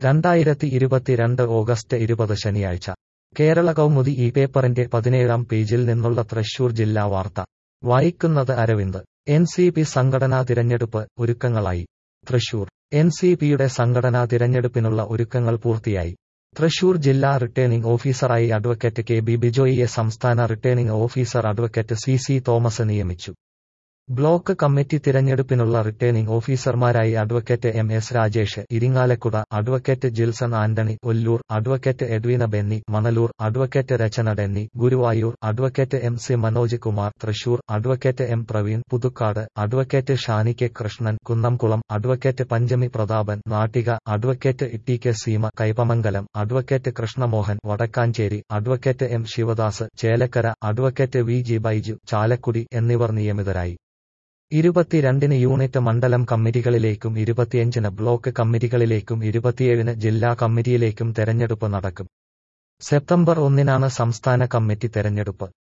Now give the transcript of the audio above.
രണ്ടായിരത്തി ഇരുപത്തിരണ്ട് ഓഗസ്റ്റ് ഇരുപത് ശനിയാഴ്ച കേരള കൗമുദി ഈ പേപ്പറിന്റെ പതിനേഴാം പേജിൽ നിന്നുള്ള തൃശൂർ ജില്ലാ വാർത്ത വായിക്കുന്നത് അരവിന്ദ് എൻ സി പി സംഘടനാ തിരഞ്ഞെടുപ്പ് ഒരുക്കങ്ങളായി തൃശൂർ എൻ സി പിയുടെ സംഘടനാ തിരഞ്ഞെടുപ്പിനുള്ള ഒരുക്കങ്ങൾ പൂർത്തിയായി തൃശൂർ ജില്ലാ റിട്ടേണിംഗ് ഓഫീസറായി അഡ്വക്കേറ്റ് കെ ബി ബിജോയിയെ സംസ്ഥാന returning officer advocate C C Thomas നിയമിച്ചു ബ്ലോക്ക് കമ്മിറ്റി തിരഞ്ഞെടുപ്പിനുള്ള റിട്ടേണിംഗ് ഓഫീസർമാരായി advocate M S Rajesh Irinjalakuda advocate Jilson Antony Ollur advocate Edwina Benny Manalur advocate Rachana Denny Guruvayur advocate M C Manoj Kumar Thrissur advocate M Praveen Puthukkad advocate Shani K Krishnan Kunnamkulam advocate Panchami Prathapan Nattika advocate T K Seema Kaipamangalam advocate Krishnamohan Vadakkanchery advocate M Sivadas Chelakkara advocate V G Baiju Chalakudy എന്നിവർ നിയമിതരായി ഇരുപത്തിരണ്ടിന് unit മണ്ഡലം കമ്മിറ്റികളിലേക്കും ഇരുപത്തിയഞ്ചിന് block കമ്മിറ്റികളിലേക്കും ഇരുപത്തിയേഴിന് ജില്ലാ കമ്മിറ്റിയിലേക്കും തെരഞ്ഞെടുപ്പ് നടക്കും സെപ്റ്റംബർ ഒന്നിനാണ് സംസ്ഥാന കമ്മിറ്റി തെരഞ്ഞെടുപ്പ്